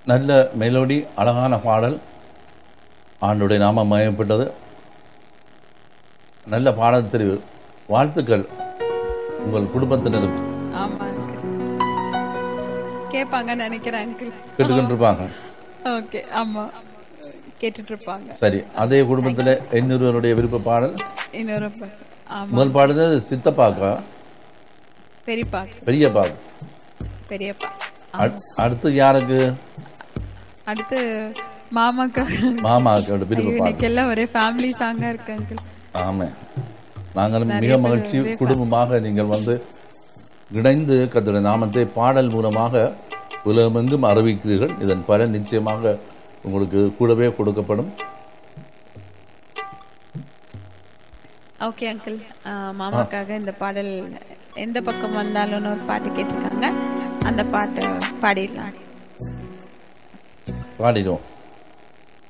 நல்ல மெலோடி அழகான பாடல் ஆண்டுடைய நாம மயப்பட்டது நல்ல பாடல் தெரிவு வாழ்த்துக்கள் உங்கள் குடும்பத்தினருக்கு ஆமா அங்கிள் கேட்பாங்கன்னு நினைக்கிறேன் அங்கிள் கேட்டுக்கொண்டிருப்பாங்க ஓகே ஆமா கேட்டுட்டு இருப்பாங்க சரி அதே குடும்பத்தில் இன்னொருவருடைய விருப்ப பாடல் இன்னொரு ப- ஆமா முதல் பாடுறது சித்தப்பாக்கா பெரியப்பா பெரியப்பாக்கு பெரியப்பா அட்- அடுத்து யாருக்கு அடுத்து மாமாக்கா மாமாக்கோட விருப்ப பாடல் இன்னைக்கு எல்லாம் ஒரே ஃபேமிலி சாங்கா இருக்கு அங்கிள் ஆமே நாங்கள் மிக மகிழ்ச்சி குடும்பமாக நீங்கள் வந்து இணைந்து கத்தோட நாமத்தை பாடல் மூலமாக உலகமெங்கும் அறிவிக்கிறீர்கள் இதன் பலன் நிச்சயமாக உங்களுக்கு கூடவே கொடுக்கப்படும் ஓகே அங்கிள் மாமாக்காக இந்த பாடல் எந்த பக்கம் வந்தாலும்னு ஒரு பாட்டு கேட்டிருக்காங்க அந்த பாட்டு பாடிடலாம் பாடிடுவோம்